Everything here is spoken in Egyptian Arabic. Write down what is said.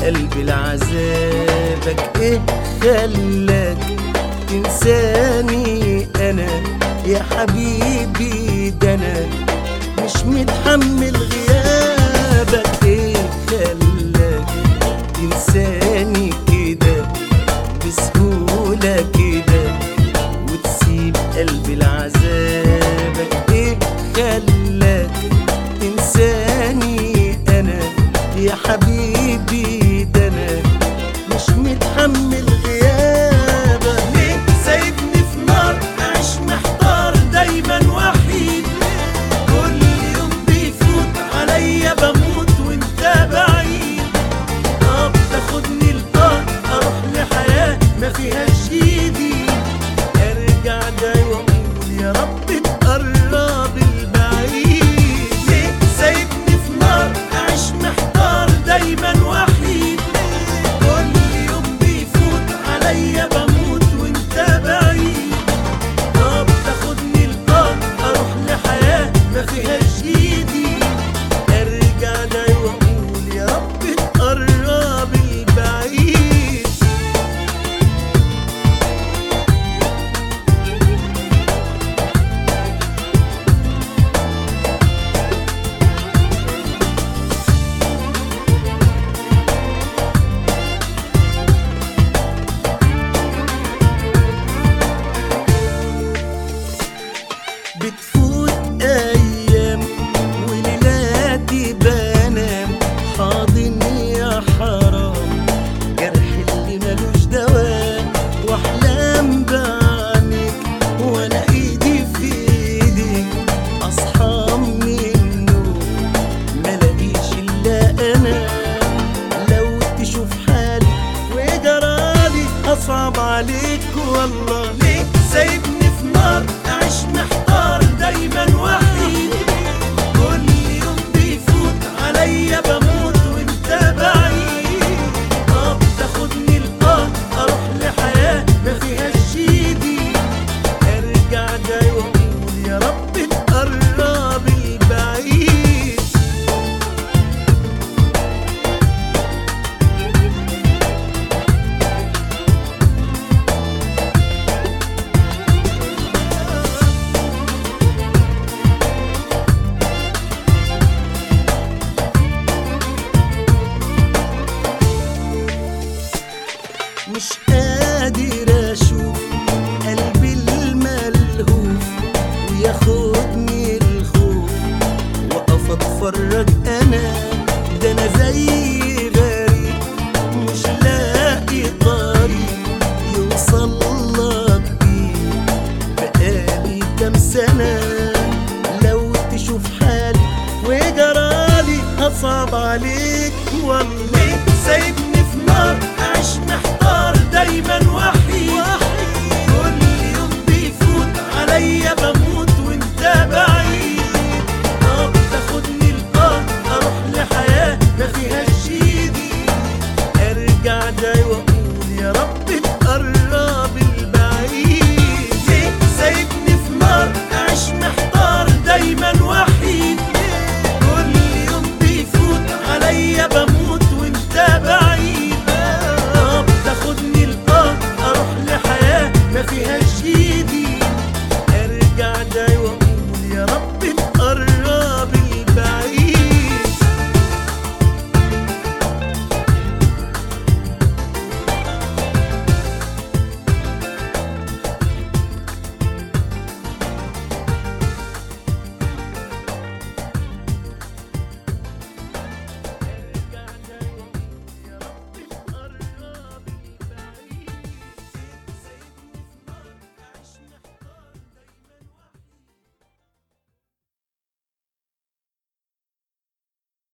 قلبي لعذابك ايه خلاك تنساني انا يا حبيبي ده انا مش متحمل غيابك ايه خلاك تنساني كده بسهولة كده وتسيب قلبي لعذابك ايه خلاك تنساني انا يا حبيبي ده انا مش متحمل غيابك ليه سايبني في نار اعيش محتار دايما وحيد كل يوم بيفوت عليا بموت وانت بعيد طب تاخدني الارض اروح لحياة ما فيهاش ايدي ارجع جاي واقول يا رب تقرب البعيد ليه سايبني في نار اعيش محتار دايما وحيد كل يوم بيفوت عليا بموت وانت بعيد طب تاخدني الارض اروح لحياة ما فيهاش ايدي ارجع جاي واقول يا رب تقرب البعيد بتفوت ايام وليلاتي بنام حاضن يا حرام جرح اللي ملوش دواء واحلام بعينك وانا ايدي في ايدك اصحى من النوم ملاقيش الا انا لو تشوف حالي وجرالي اصعب عليك والله ليه سايبني في نار اعيش محتار دايما وحيد كل يوم بيفوت عليا بموت وانت بعيد طب تاخدني الارض اروح لحياة ما فيهاش ايدي ارجع جاي واقول يا رب تقرب البعيد مش قادر اشوف قلبي الملهوف وياخدني الخوف واقف اتفرج انا ده انا زي غريب مش لاقي طريق يوصل لك بيه بقالي كام سنة لو تشوف حالي وجرالي هصعب عليك والله سايبني في نار اعيش محتار دايما وحيد كل يوم بيفوت عليا بموت وانت بعيد طب تاخدني الارض اروح لحياة ما فيهاش ايدي ارجع جاي واقول